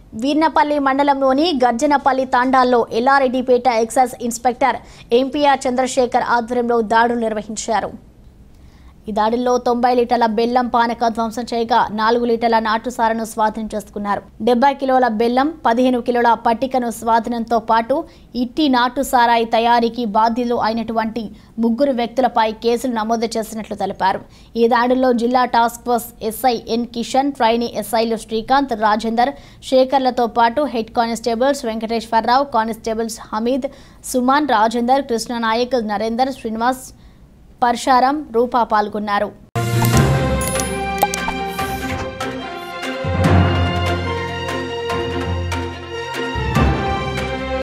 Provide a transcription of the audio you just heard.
వీర్నపల్లి మండలంలోని గర్జనపల్లి తాండాల్లో Yellareddypet excise inspector MPR Chandrashekar ఆధ్వర్యంలో దాడులు నిర్వహించారు ఈ దాడుల్లో తొంభై లీటర్ల బెల్లం పానక ధ్వంసం చేయగా నాలుగు లీటర్ల నాటుసారను స్వాధీనం చేసుకున్నారు డెబ్బై కిలోల బెల్లం పదిహేను కిలోల పట్టికను స్వాధీనంతో పాటు ఇట్టి నాటు సారాయి తయారీకి బాధ్యులు అయినటువంటి ముగ్గురు వ్యక్తులపై కేసులు నమోదు చేసినట్లు తెలిపారు ఈ దాడుల్లో జిల్లా task force SI N Kishan trainee ఎస్ఐలు శ్రీకాంత్ రాజేందర్ శేఖర్లతో పాటు head constables Venkateswara Rao constables Hameed Suman Rajender Krishna Naik Narender Srinivas Parsharam Rupa పాల్గొన్నారు